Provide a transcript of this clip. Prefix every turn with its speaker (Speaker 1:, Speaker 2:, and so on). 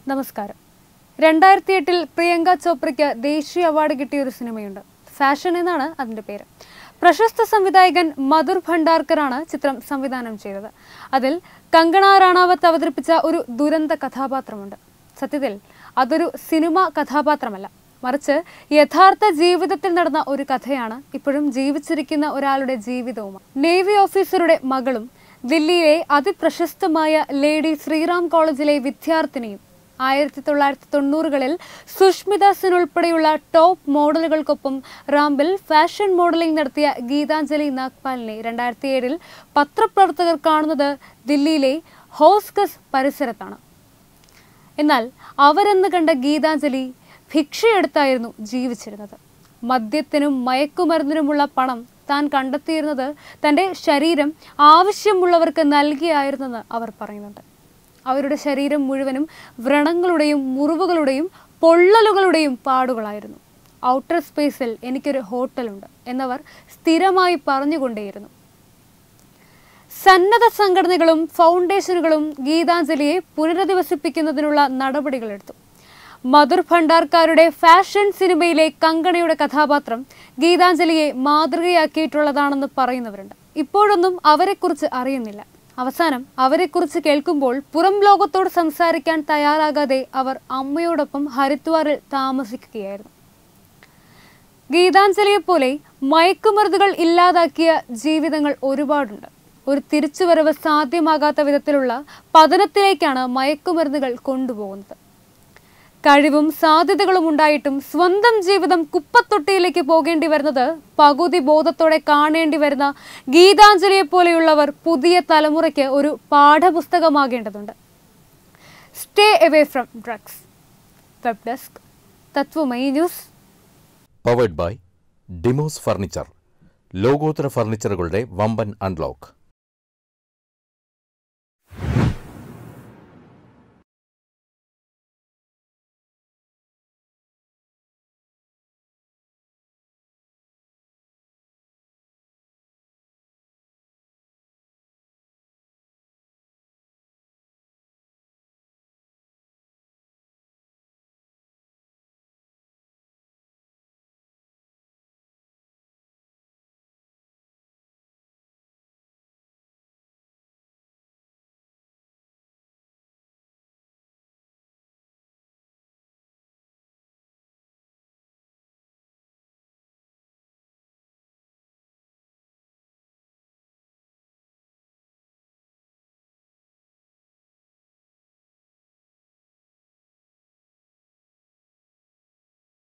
Speaker 1: നമസ്കാരം രണ്ടായിരത്തി എട്ടിൽ പ്രിയങ്ക ചോപ്രയ്ക്ക് ദേശീയ അവാർഡ് കിട്ടിയ ഒരു സിനിമയുണ്ട് ഫാഷൻ എന്നാണ് അതിന്റെ പേര് പ്രശസ്ത സംവിധായകൻ മധുർ ഭണ്ഡാർക്കറാണ് ചിത്രം സംവിധാനം ചെയ്തത് അതിൽ കങ്കണ റാണാവത്ത് അവതരിപ്പിച്ച ഒരു ദുരന്ത കഥാപാത്രമുണ്ട് സത്യത്തിൽ അതൊരു സിനിമ കഥാപാത്രമല്ല മറിച്ച് യഥാർത്ഥ ജീവിതത്തിൽ നടന്ന ഒരു കഥയാണ് ഇപ്പോഴും ജീവിച്ചിരിക്കുന്ന ഒരാളുടെ ജീവിതവുമാണ് നേവി ഓഫീസറുടെ മകളും ദില്ലിയിലെ അതിപ്രശസ്തമായ ലേഡി ശ്രീറാം കോളേജിലെ വിദ്യാർത്ഥിനിയും ആയിരത്തി തൊള്ളായിരത്തി തൊണ്ണൂറുകളിൽ സുഷ്മിത സെൻ ഉൾപ്പെടെയുള്ള ടോപ്പ് മോഡലുകൾക്കൊപ്പം റാംബിൽ ഫാഷൻ മോഡലിംഗ് നടത്തിയ ഗീതാഞ്ജലി നാഗ്പാലിനെ രണ്ടായിരത്തി ഏഴിൽ പത്രപ്രവർത്തകർ കാണുന്നത് ദില്ലിയിലെ ഹോസ്കസ് പരിസരത്താണ് എന്നാൽ അവരെന്ന് കണ്ട ഗീതാഞ്ജലി ഭിക്ഷയെടുത്തായിരുന്നു ജീവിച്ചിരുന്നത് മദ്യത്തിനും മയക്കുമരുന്നിനുമുള്ള പണം താൻ കണ്ടെത്തിയിരുന്നത് തൻ്റെ ശരീരം ആവശ്യമുള്ളവർക്ക് നൽകിയായിരുന്നെന്ന് അവർ പറയുന്നുണ്ട് അവരുടെ ശരീരം മുഴുവനും വ്രണങ്ങളുടെയും മുറിവുകളുടെയും പൊള്ളലുകളുടെയും പാടുകളായിരുന്നു ഔട്ടർ സ്പേസിൽ എനിക്കൊരു ഹോട്ടലുണ്ട് എന്നവർ സ്ഥിരമായി പറഞ്ഞുകൊണ്ടേയിരുന്നു സന്നദ്ധ സംഘടനകളും ഫൗണ്ടേഷനുകളും ഗീതാഞ്ജലിയെ പുനരധിവസിപ്പിക്കുന്നതിനുള്ള നടപടികളെടുത്തു മധുർ ഭണ്ഡാർക്കാരുടെ ഫാഷൻ സിനിമയിലെ കങ്കണയുടെ കഥാപാത്രം ഗീതാഞ്ജലിയെ മാതൃകയാക്കിയിട്ടുള്ളതാണെന്ന് പറയുന്നവരുണ്ട് ഇപ്പോഴൊന്നും അവരെക്കുറിച്ച് അറിയുന്നില്ല അവസാനം അവരെക്കുറിച്ച് കേൾക്കുമ്പോൾ പുറം ലോകത്തോട് സംസാരിക്കാൻ തയ്യാറാകാതെ അവർ അമ്മയോടൊപ്പം ഹരിദ്വാറിൽ താമസിക്കുകയായിരുന്നു ഗീതാഞ്ജലിയെപ്പോലെ മയക്കുമരുന്നുകൾ ഇല്ലാതാക്കിയ ജീവിതങ്ങൾ ഒരുപാടുണ്ട് ഒരു തിരിച്ചുവരവ് സാധ്യമാകാത്ത വിധത്തിലുള്ള പതനത്തിലേക്കാണ് മയക്കുമരുന്നുകൾ കൊണ്ടുപോകുന്നത് കഴിവും സാധ്യതകളും ഉണ്ടായിട്ടും സ്വന്തം ജീവിതം കുപ്പത്തൊട്ടിയിലേക്ക് പോകേണ്ടി വരുന്നത് പകുതി ബോധത്തോടെ കാണേണ്ടി വരുന്ന ഗീതാഞ്ജലിയെ പോലെയുള്ളവർ പുതിയ തലമുറയ്ക്ക് ഒരു പാഠപുസ്തകമാകേണ്ടതുണ്ട് stay away from drugs web desk Tatwamayi news
Speaker 2: powered by Demos furniture ലോകോത്തര ഫർണിച്ചറുകളുടെ വമ്പൻ അൺലോക്ക്